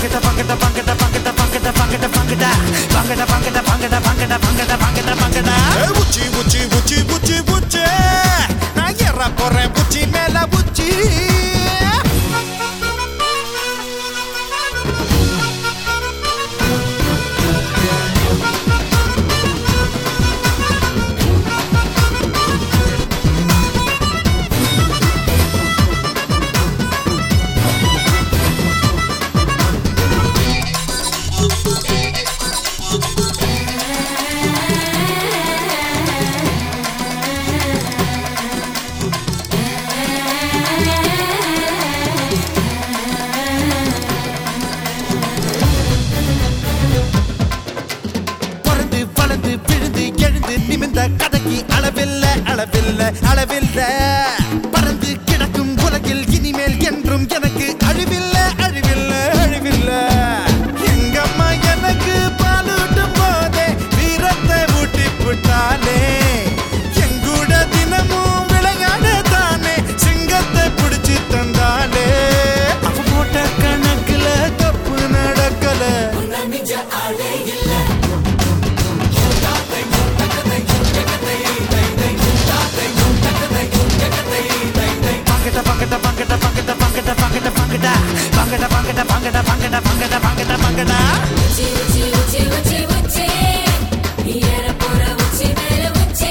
பங்கட பங்கட பங்கட பங்கட பங்கட பங்கட பங்கட பங்கட பங்கட பங்கட பங்கட பங்கட பங்கட பங்கட உச்சி உச்சி உச்சி உச்சி உச்சி நான் ஏற போறேன் உச்சி மேல உச்சி பிறந்து வளர்ந்து விழுந்து எழுந்து நிமிந்த கதைக்கு அளவில்ல அளவில்ல அளவில்ல பறந்து கிடக்கும் உலகில் இனிமேல் என்றும் எனக்கு அழிவில்ல அழிவில்ல அழிவில்ல எங்கம்மா எனக்கு பாலூட்டும் போதே வீரத்தை ஊட்டி விட்டாலே எங்கூட தினமும் விளையாட தானே சிங்கத்தை பிடிச்சு தந்தாலே அவ போட்ட கணக்குல தப்பு நடக்கல பங்கட பங்கட பங்கட பங்கட பங்கட பங்கட பங்கட பங்கட பங்கட பங்கட பங்கட பங்கட பங்கட பங்கட உச்சி உச்சி உச்சி உச்சி உச்சி நீ ஏற போற உச்சி மேல உச்சி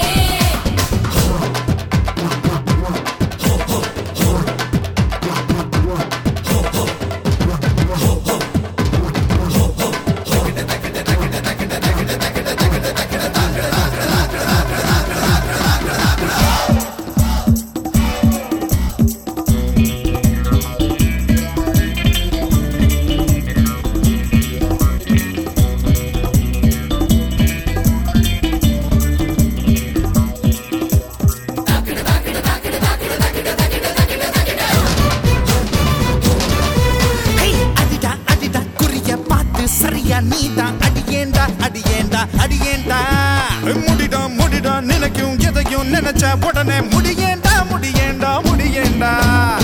ஹே, அடிடா அடிடா குறிய பார்த்து சரியா நீதான் அடியேண்டா அடியேண்டா அடியேண்டா முடிடா முடிடா நினைக்கும் எதையும் நினைச்ச உடனே முடியேண்டா முடியேண்டா முடியேண்டா